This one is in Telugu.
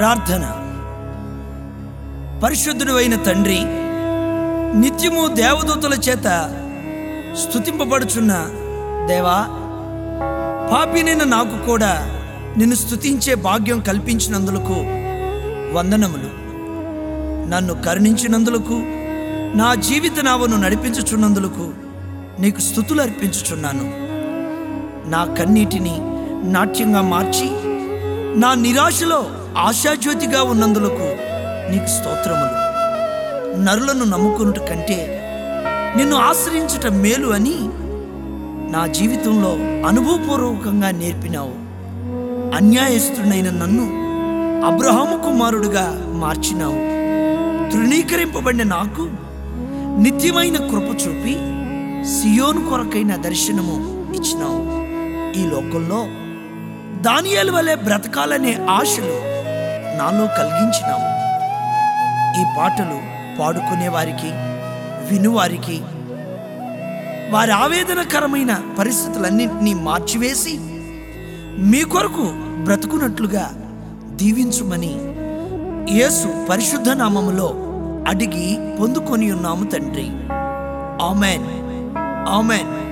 ప్రార్థన పరిశుద్ధుడు అయిన తండ్రి నిత్యము దేవదూతల చేత స్తుతింపబడుచున్న దేవా పాపినైన నాకు కూడా నిన్ను స్తుతించే భాగ్యం కల్పించినందులకు వందనములు నన్ను కరుణించినందులకు నా జీవిత నావను నడిపించుచున్నందులకు నీకు స్థుతులు అర్పించుచున్నాను నా కన్నీటిని నాట్యంగా మార్చి నా నిరాశలో ఆశాజ్యోతిగా ఉన్నందులకు నీకు స్తోత్రములు నరులను నమ్ముకున్నట కంటే నిన్ను ఆశ్రయించుట మేలు అని నా జీవితంలో అనుభవపూర్వకంగా నేర్పినావు అన్యాయస్తుడైన నన్ను అబ్రహాము కుమారుడిగా మార్చినావు తృణీకరింపబడిన నాకు నిత్యమైన కృప చూపి సియోను కొరకైన దర్శనము ఇచ్చినావు ఈ లోకంలో దానియేలు వలె బ్రతకాలనే ఆశలు నాలో కలిగించినావు ఈ పాటలు పాడుకునే వారికి వినువారికి వారి ఆవేదనకరమైన పరిస్థితులన్నింటినీ మార్చివేసి మీ కొరకు బ్రతుకున్నట్లుగా దీవించుమని యేసు పరిశుద్ధ నామములో అడిగి పొందుకొని ఉన్నాము తండ్రి ఆమెన్ ఆమెన్